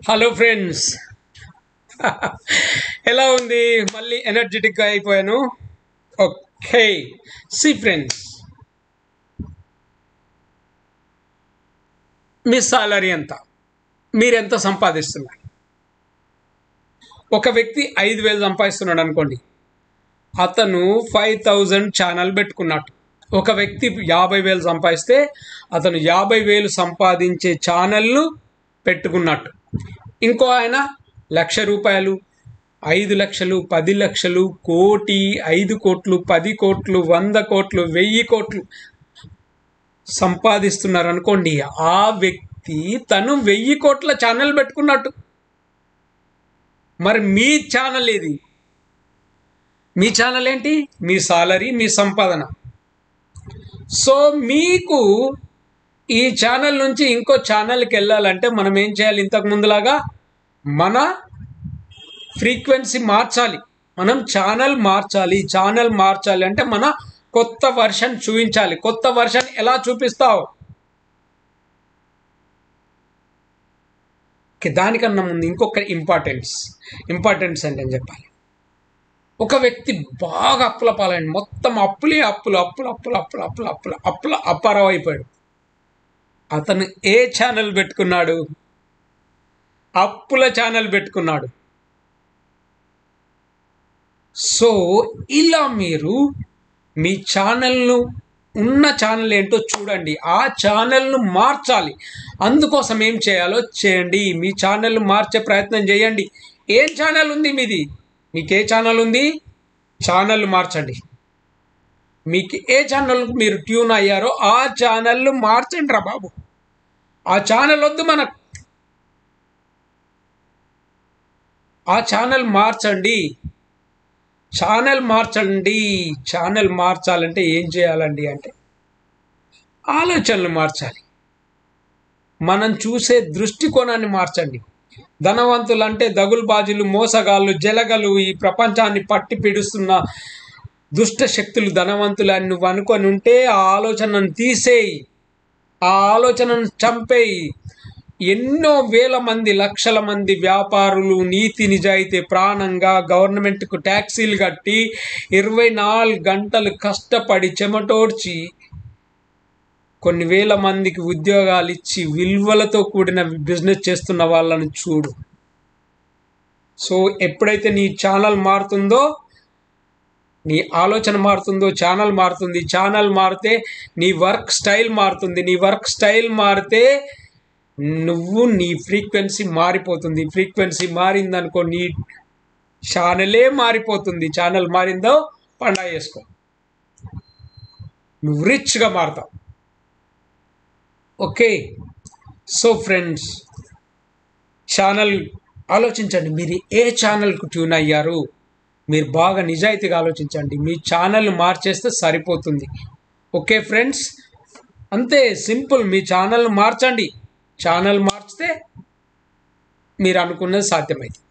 hello friends ఎలా ఉంది మళ్ళీ ఎనర్జెటిక్గా అయిపోయాను ఓకే సి ఫ్రెండ్స్ మీ సాలరీ ఎంత మీరెంత సంపాదిస్తున్నారు ఒక వ్యక్తి ఐదు వేలు సంపాదిస్తున్నాడు అనుకోండి అతను ఫైవ్ థౌజండ్ ఛానల్ పెట్టుకున్నట్టు ఒక వ్యక్తి యాభై వేలు సంపాదిస్తే అతను యాభై వేలు సంపాదించే ఛానల్ను పెట్టుకున్నట్టు ఇంకో ఆయన లక్ష రూపాయలు ఐదు లక్షలు పది లక్షలు కోటి ఐదు కోట్లు పది కోట్లు వంద కోట్లు వెయ్యి కోట్లు సంపాదిస్తున్నారు అనుకోండి ఆ వ్యక్తి తను వెయ్యి కోట్ల ఛానల్ పెట్టుకున్నట్టు మరి మీ ఛానల్ ఏది మీ ఛానల్ ఏంటి మీ సాలరీ మీ సంపాదన సో మీకు ఈ ఛానల్ నుంచి ఇంకో ఛానల్కి వెళ్ళాలంటే మనం ఏం చేయాలి ఇంతకు ముందులాగా మన ఫ్రీక్వెన్సీ మార్చాలి మనం ఛానల్ మార్చాలి ఛానల్ మార్చాలి అంటే మన కొత్త వర్షన్ చూపించాలి కొత్త వర్షన్ ఎలా చూపిస్తావు ఓకే, దానికన్నా ముందు ఇంకొక ఇంపార్టెన్స్ ఇంపార్టెన్స్ అంటే అని చెప్పాలి ఒక వ్యక్తి బాగా అప్పుల పాలండి మొత్తం అప్పులే అప్పులు అప్పులు అప్పులు అప్పులు అప్పులు అప్పులు అప్పుల అప్పారావు అయిపోయాడు అతను ఏ ఛానల్ పెట్టుకున్నాడు అప్పుల ఛానల్ పెట్టుకున్నాడు సో ఇలా మీరు మీ ఛానల్ను ఉన్న ఛానల్ ఏంటో చూడండి ఆ ఛానల్ను మార్చాలి అందుకోసం ఏం చేయాలో చేయండి మీ ఛానల్ మార్చే ప్రయత్నం చేయండి ఏం ఛానల్ ఉంది మీది మీకు ఏ ఛానల్ ఉంది ఛానల్ మార్చండి మీకు ఏ ఛానల్ మీరు ట్యూన్ అయ్యారో ఆ ఛానల్ మార్చండి రా బాబు ఆ ఛానల్ వద్దు మనకు ఆ ఛానల్ మార్చండి ఛానల్ మార్చండి ఛానల్ మార్చాలంటే ఏం చేయాలండి అంటే ఆలోచనలు మార్చాలి మనం చూసే దృష్టికోణాన్ని మార్చండి ధనవంతులు అంటే దగులుబాజులు మోసగాళ్ళు జలగలు ఈ ప్రపంచాన్ని పట్టి పిడుస్తున్న దుష్ట శక్తులు ధనవంతులు అని నువ్వు అనుకొని ఉంటే ఆ ఆలోచనను తీసేయి ఆ ఆలోచనను చంపేయి ఎన్నో వేల మంది లక్షల మంది వ్యాపారులు నీతి నిజాయితీ ప్రాణంగా గవర్నమెంట్కు ట్యాక్సీలు కట్టి ఇరవై నాలుగు గంటలు కష్టపడి చెమటోడ్చి కొన్ని వేల మందికి ఉద్యోగాలు ఇచ్చి విలువలతో కూడిన బిజినెస్ చేస్తున్న వాళ్ళని చూడు సో ఎప్పుడైతే నీ ఛానల్ మారుతుందో నీ ఆలోచన మారుతుందో ఛానల్ మారుతుంది ఛానల్ మారితే నీ వర్క్ స్టైల్ మారుతుంది నీ వర్క్ స్టైల్ మారితే నువ్వు నీ ఫ్రీక్వెన్సీ మారిపోతుంది ఫ్రీక్వెన్సీ మారిందనుకో నీ ఛానలే మారిపోతుంది ఛానల్ మారిందో పండగ చేసుకో నువ్వు రిచ్గా మారుతావు ఓకే సో ఫ్రెండ్స్ ఛానల్ ఆలోచించండి మీరు ఏ ఛానల్కు ట్యూన్ అయ్యారు మీరు బాగా నిజాయితీగా ఆలోచించండి మీ ఛానల్ మార్చేస్తే సరిపోతుంది ఓకే ఫ్రెండ్స్ అంతే సింపుల్ మీ ఛానల్ మార్చండి ఛానల్ మార్చితే మీరు అనుకున్నది సాధ్యమైంది